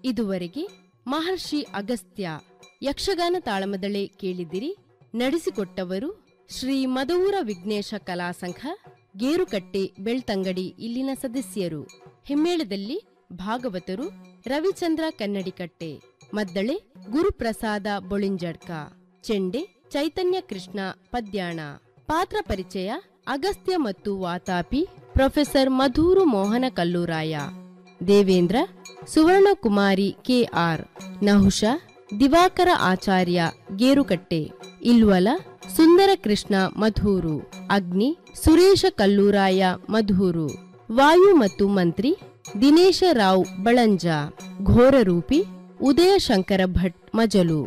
ಇದುವರೆಗೆ ಮಹರ್ಷಿ ಅಗಸ್ತ್ಯ ಯಕ್ಷಗಾನ ತಾಳಮದಳೆ ಕೇಳಿದಿರಿ ನಡೆಸಿಕೊಟ್ಟವರು ಶ್ರೀ ಮದವೂರ ವಿಘ್ನೇಶ ಕಲಾ ಸಂಘ ಗೇರುಕಟ್ಟೆ ಬೆಳ್ತಂಗಡಿ ಇಲ್ಲಿನ ಸದಸ್ಯರು ಹಿಮ್ಮೇಳದಲ್ಲಿ ಭಾಗವತರು ರವಿಚಂದ್ರ ಕನ್ನಡಿಕಟ್ಟೆ ಮದ್ದಳೆ ಗುರುಪ್ರಸಾದ ಬೊಳಿಂಜಡ್ಕ ಚೆಂಡೆ ಚೈತನ್ಯ ಕೃಷ್ಣ ಪದ್ಯಾಣ ಪಾತ್ರ ಪರಿಚಯ ಅಗಸ್ತ್ಯ ಮತ್ತು ವಾತಾಪಿ ಪ್ರೊಫೆಸರ್ ಮಧೂರು ಮೋಹನ ಕಲ್ಲೂರಾಯ ದೇವೇಂದ್ರ ಸುವರ್ಣಕುಮಾರಿ ಕೆಆರ್ ನಹುಷ ದಿವಾಕರ ಆಚಾರ್ಯ ಗೇರುಕಟ್ಟೆ ಇಲ್ವಲ ಸುಂದರ ಕೃಷ್ಣ ಮಧೂರು ಅಗ್ನಿ ಸುರೇಶ ಕಲ್ಲೂರಾಯ ಮಧೂರು ವಾಯು ಮತ್ತು ಮಂತ್ರಿ ದಿನೇಶ ರಾವ್ ಬಳಂಜ ಘೋರರೂಪಿ ಉದಯ ಶಂಕರ ಭಟ್ ಮಜಲು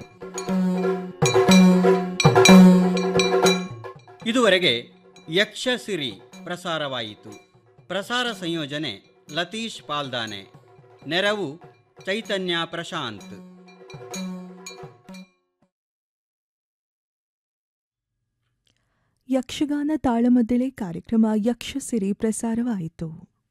ಇದುವರೆಗೆ ಯಕ್ಷಸಿರಿ ಪ್ರಸಾರವಾಯಿತು ಪ್ರಸಾರ ಸಂಯೋಜನೆ ಲತೀಶ್ ಪಾಲ್ದಾನೆ ನೆರವು ಚೈತನ್ಯ ಪ್ರಶಾಂತ್ ಯಕ್ಷಗಾನ ತಾಳಮದ್ದಳೆ ಕಾರ್ಯಕ್ರಮ ಯಕ್ಷಸಿರಿ ಪ್ರಸಾರವಾಯಿತು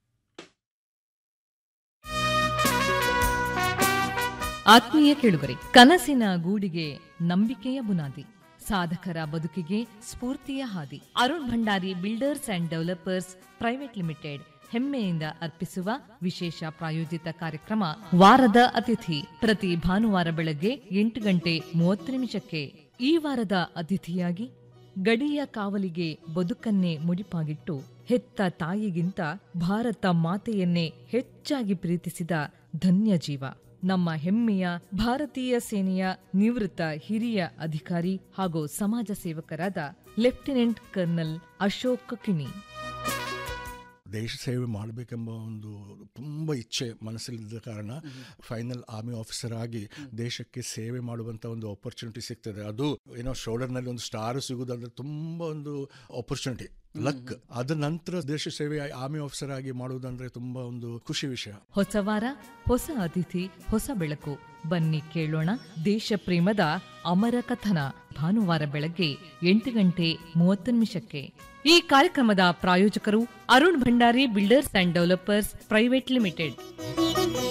ಆತ್ಮೀಯ ಕೇಳುಗರೆ ಕನಸಿನ ಗೂಡಿಗೆ ನಂಬಿಕೆಯ ಬುನಾದಿ ಸಾಧಕರ ಬದುಕಿಗೆ ಸ್ಫೂರ್ತಿಯ ಹಾದಿ Arun Bhandari builders and developers private limited ಹೆಮ್ಮೆಯಿಂದ ಅರ್ಪಿಸುವ ವಿಶೇಷ ಪ್ರಾಯೋಜಿತ ಕಾರ್ಯಕ್ರಮ ವಾರದ ಅತಿಥಿ ಪ್ರತಿ ಭಾನುವಾರ ಬೆಳಗ್ಗೆ ಎಂಟು ಗಂಟೆ ಮೂವತ್ತು ನಿಮಿಷಕ್ಕೆ ಈ ವಾರದ ಅತಿಥಿಯಾಗಿ ಗಡಿಯ ಕಾವಲಿಗೆ ಬದುಕನ್ನೇ ಮುಡಿಪಾಗಿಟ್ಟು ಹೆತ್ತ ತಾಯಿಗಿಂತ ಭಾರತ ಮಾತೆಯನ್ನೇ ಹೆಚ್ಚಾಗಿ ಪ್ರೀತಿಸಿದ ಧನ್ಯ ಜೀವ ನಮ್ಮ ಹೆಮ್ಮೆಯ ಭಾರತೀಯ ಸೇನೆಯ ನಿವೃತ್ತ ಹಿರಿಯ ಅಧಿಕಾರಿ ಹಾಗೂ ಸಮಾಜ ಸೇವಕರಾದ ಲೆಫ್ಟಿನೆಂಟ್ ಕರ್ನಲ್ ಅಶೋಕ್ ಕಿಣಿ ದೇಶ ಸೇವೆ ಮಾಡಬೇಕೆಂಬ ಒಂದು ತುಂಬ ಇಚ್ಛೆ ಮನಸ್ಸಲ್ಲಿದ್ದ ಕಾರಣ ಫೈನಲ್ ಆರ್ಮಿ ಆಫೀಸರ್ ಆಗಿ ದೇಶಕ್ಕೆ ಸೇವೆ ಮಾಡುವಂಥ ಒಂದು ಆಪರ್ಚುನಿಟಿ ಸಿಗ್ತದೆ ಅದು ಏನೋ ಶೋಲ್ಡರ್ನಲ್ಲಿ ಒಂದು ಸ್ಟಾರ್ ಸಿಗುವುದಂದ್ರೆ ತುಂಬ ಒಂದು ಆಪರ್ಚುನಿಟಿ ಲಕ್ ಅದ ನಂತರ ದೇಶ ಸೇವೆ ಆರ್ಮಿ ಆಫೀಸರ್ ಆಗಿ ಮಾಡುವುದಂದ್ರೆ ತುಂಬ ಒಂದು ಖುಷಿ ವಿಷಯ ಹೊಸ ವಾರ ಹೊಸ ಅತಿಥಿ ಹೊಸ ಬೆಳಕು ಬನ್ನಿ ಕೇಳೋಣ ದೇಶ ಪ್ರೇಮದ ಅಮರ ಕಥನ ಭಾನುವಾರ ಬೆಳಗ್ಗೆ ಎಂಟು ಗಂಟೆ ಮೂವತ್ತು ನಿಮಿಷಕ್ಕೆ ಈ ಕಾರ್ಯಕ್ರಮದ ಪ್ರಾಯೋಜಕರು Arun Bhandari builders and developers private limited